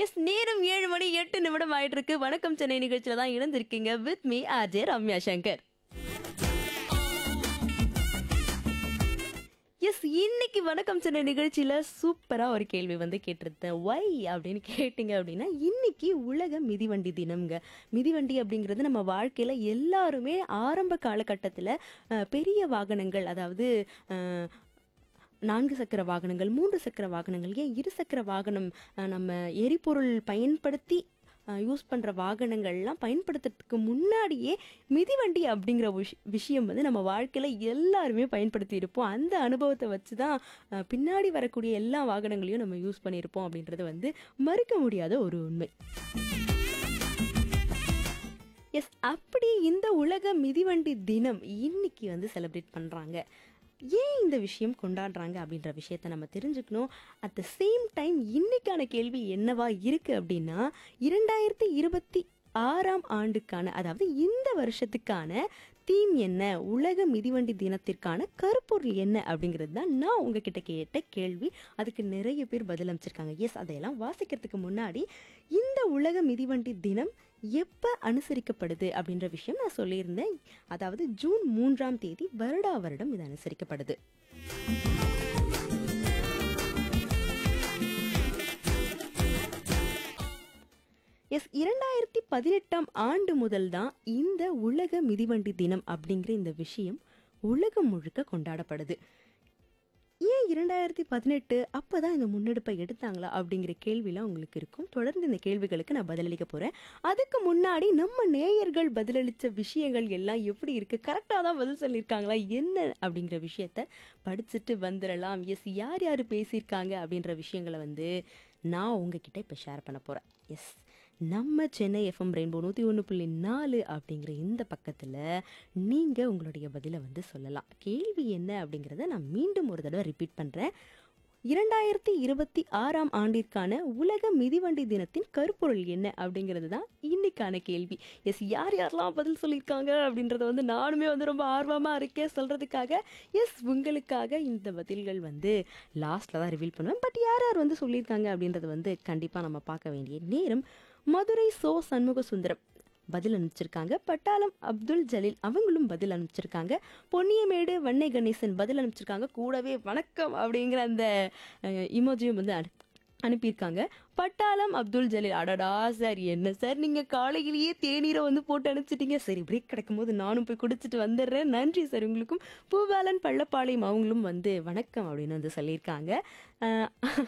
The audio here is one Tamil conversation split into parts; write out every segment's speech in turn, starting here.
எஸ் நேரம் ஏழு மணி எட்டு நிமிடம் ஆயிட்டு இருக்கு வணக்கம் சென்னை நிகழ்ச்சியில தான் இணைந்திருக்கீங்க with me RJ Ramya Shankar எஸ் இன்னைக்கு வணக்கம் சென்னை நிகழ்ச்சியில சூப்பரா ஒரு கேள்வி வந்து கேட்டிருந்தேன் ஒய் அப்படின்னு கேட்டிங்க அப்படின்னா இன்னைக்கு உலக மிதிவண்டி தினம்ங்க மிதிவண்டி அப்படிங்கிறது நம்ம வாழ்க்கையில எல்லாருமே ஆரம்ப காலகட்டத்தில் பெரிய வாகனங்கள் அதாவது அஹ், நான்கு சக்கர வாகனங்கள் மூன்று சக்கர வாகனங்கள் ஏன் இரு சக்கர வாகனம் அஹ், நம்ம எரிபொருள் பயன்படுத்தி யூஸ் பண்ணுற வாகனங்கள்லாம் பயன்படுத்துறதுக்கு முன்னாடியே மிதிவண்டி அப்படிங்கிற விஷ விஷயம் வந்து நம்ம வாழ்க்கையில் எல்லாருமே பயன்படுத்தி இருப்போம் அந்த அனுபவத்தை வச்சு தான் அஹ், பின்னாடி வரக்கூடிய எல்லா வாகனங்களையும் நம்ம யூஸ் பண்ணியிருப்போம் அப்படின்றது வந்து மறுக்க முடியாத ஒரு உண்மை எஸ் அப்படி இந்த உலக மிதிவண்டி தினம் இன்னைக்கு வந்து செலிப்ரேட் பண்ணுறாங்க ஏன் இந்த விஷயம் கொண்டாடுறாங்க அப்படின்ற விஷயத்த நம்ம தெரிஞ்சுக்கணும் அட் த சேம் டைம் இன்னைக்கான கேள்வி என்னவா இருக்கு அப்படின்னா இரண்டாயிரத்தி இருபத்தி ஆறாம் ஆண்டுக்கான அதாவது இந்த வருஷத்துக்கான தீம் என்ன உலக மிதிவண்டி தினத்திற்கான கருப்பொருள் என்ன அப்படிங்கிறது தான் நான் உங்ககிட்ட கேட்ட கேள்வி அதுக்கு நிறைய பேர் பதில் அமைச்சிருக்காங்க எஸ் அதையெல்லாம் வாசிக்கிறதுக்கு முன்னாடி இந்த உலக மிதிவண்டி தினம் எப்போ அனுசரிக்கப்படுது அப்படின்ற விஷயம் நான் சொல்லியிருந்தேன் அதாவது ஜூன் மூன்றாம் தேதி வருடா வருடம் இது அனுசரிக்கப்படுது எஸ் இரண்டாயிரத்தி பதினெட்டாம் ஆண்டு முதல் தான் இந்த உலக மிதிவண்டி தினம் அப்படிங்கிற இந்த விஷயம் உலகம் முழுக்க கொண்டாடப்படுது ஏன் இரண்டாயிரத்தி பதினெட்டு அப்போ தான் இந்த முன்னெடுப்பை எடுத்தாங்களா அப்படிங்கிற கேள்விலாம் உங்களுக்கு இருக்கும் தொடர்ந்து இந்த கேள்விகளுக்கு நான் பதிலளிக்க போகிறேன் அதுக்கு முன்னாடி நம்ம நேயர்கள் பதிலளித்த விஷயங்கள் எல்லாம் எப்படி இருக்குது கரெக்டாக தான் பதில் சொல்லியிருக்காங்களா என்ன அப்படிங்கிற விஷயத்த படிச்சுட்டு வந்துடலாம் எஸ் யார் யார் பேசியிருக்காங்க அப்படின்ற விஷயங்களை வந்து நான் உங்ககிட்ட இப்போ ஷேர் பண்ண போகிறேன் எஸ் நம்ம சென்னை எஃப்எம் ரெயின்போ நூற்றி ஒன்று புள்ளி நாலு அப்படிங்கிற இந்த பக்கத்தில் நீங்கள் உங்களுடைய பதிலை வந்து சொல்லலாம் கேள்வி என்ன அப்படிங்கிறத நான் மீண்டும் ஒரு தடவை ரிப்பீட் பண்ணுறேன் இரண்டாயிரத்தி இருபத்தி ஆறாம் ஆண்டிற்கான உலக மிதிவண்டி தினத்தின் கருப்பொருள் என்ன அப்படிங்கிறது தான் இன்னைக்கான கேள்வி எஸ் யார் யாரெல்லாம் பதில் சொல்லியிருக்காங்க அப்படின்றத வந்து நானுமே வந்து ரொம்ப ஆர்வமாக இருக்கேன் சொல்கிறதுக்காக எஸ் உங்களுக்காக இந்த பதில்கள் வந்து லாஸ்ட்டில் தான் ரிவீல் பண்ணுவேன் பட் யார் யார் வந்து சொல்லியிருக்காங்க அப்படின்றத வந்து கண்டிப்பாக நம்ம பார்க்க வேண்டிய நேரம் மதுரை சோ சண்முக சுந்தரம் பதில் அனுப்பிச்சிருக்காங்க பட்டாளம் அப்துல் ஜலீல் அவங்களும் பதில் அனுப்பிச்சிருக்காங்க பொன்னியமேடு வன்னை கணேசன் பதில் அனுப்பிச்சிருக்காங்க கூடவே வணக்கம் அப்படிங்கிற அந்த இமோஜியும் வந்து அனு அனுப்பியிருக்காங்க பட்டாளம் அப்துல் ஜலீல் அடடா சார் என்ன சார் நீங்கள் காலையிலேயே தேநீரை வந்து போட்டு அனுப்பிச்சிட்டீங்க சரி பிரேக் கிடைக்கும்போது நானும் போய் குடிச்சிட்டு வந்துடுறேன் நன்றி சார் உங்களுக்கும் பூபாலன் பள்ளப்பாளையம் அவங்களும் வந்து வணக்கம் அப்படின்னு வந்து சொல்லியிருக்காங்க அஹ்,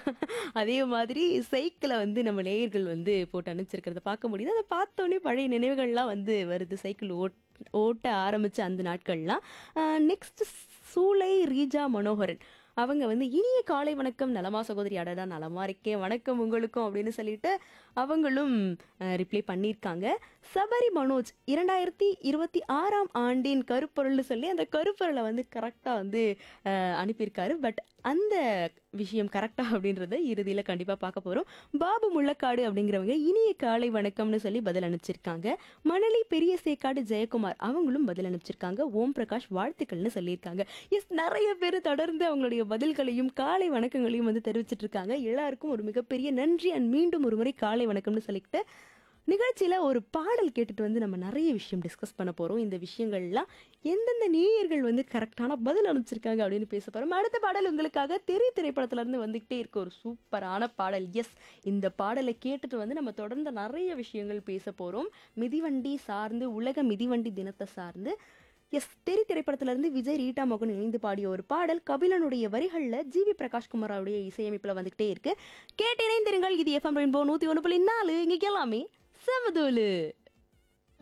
அதே மாதிரி சைக்கிளை வந்து நம்ம நேயர்கள் வந்து போட்டு அனுப்பிச்சிருக்கிறத பார்க்க முடியுது அதை பார்த்தோன்னே பழைய நினைவுகள்லாம் வந்து வருது சைக்கிள் ஓட் ஓட்ட ஆரம்பித்த அந்த நாட்கள்லாம் நெக்ஸ்ட் சூளை ரீஜா மனோகரன் அவங்க வந்து இனிய காலை வணக்கம் நலமா சகோதரி அடடா நலமா இருக்கேன் வணக்கம் உங்களுக்கும் அப்படின்னு சொல்லிட்டு அவங்களும் ரிப்ளை பண்ணியிருக்காங்க சபரி மனோஜ் இரண்டாயிரத்தி இருபத்தி ஆறாம் ஆண்டின் கருப்பொருள்னு சொல்லி அந்த கருப்பொருளை வந்து கரெக்டாக வந்து அஹ், அனுப்பியிருக்காரு பட் அந்த விஷயம் கரெக்டா அப்படின்றத இறுதியில் கண்டிப்பாக பார்க்க போகிறோம் பாபு முள்ளக்காடு அப்படிங்கிறவங்க இனிய காலை வணக்கம்னு சொல்லி பதில் அனுப்பிச்சிருக்காங்க மணலி பெரிய சேக்காடு ஜெயக்குமார் அவங்களும் பதில் அனுப்பிச்சிருக்காங்க ஓம் பிரகாஷ் வாழ்த்துக்கள்னு சொல்லியிருக்காங்க எஸ் நிறைய பேர் தொடர்ந்து அவங்களுடைய பதில்களையும் காலை வணக்கங்களையும் வந்து தெரிவிச்சிட்டு இருக்காங்க எல்லாருக்கும் ஒரு மிகப்பெரிய நன்றி அண்ட் மீண்டும் ஒரு முறை காலை வணக்கம்னு சொல்லிக்கிட்டு நிகழ்ச்சியில் ஒரு பாடல் கேட்டுட்டு வந்து நம்ம நிறைய விஷயம் டிஸ்கஸ் பண்ண போகிறோம் இந்த விஷயங்கள்லாம் எந்தெந்த நேயர்கள் வந்து கரெக்டான பதில் அனுப்பிச்சிருக்காங்க அப்படின்னு பேச போகிறோம் அடுத்த பாடல் உங்களுக்காக தெரி திரைப்படத்துலேருந்து வந்துக்கிட்டே இருக்க ஒரு சூப்பரான பாடல் எஸ் இந்த பாடலை கேட்டுட்டு வந்து நம்ம தொடர்ந்து நிறைய விஷயங்கள் பேச போகிறோம் மிதிவண்டி சார்ந்து உலக மிதிவண்டி தினத்தை சார்ந்து எஸ் தெரி திரைப்படத்திலிருந்து விஜய் ரீட்டா மோகன் இணைந்து பாடிய ஒரு பாடல் கபிலனுடைய வரிகளில் ஜிவி பிரகாஷ்குமார் அவருடைய இசையமைப்பில் வந்துகிட்டே இருக்கு கேட்டு இணைந்திருங்கள் இது எஃப்எம் ரெயின்போ நூற்றி ஒன்று புள்ளி நாலு இங்கே எல்லாமே செவதோலு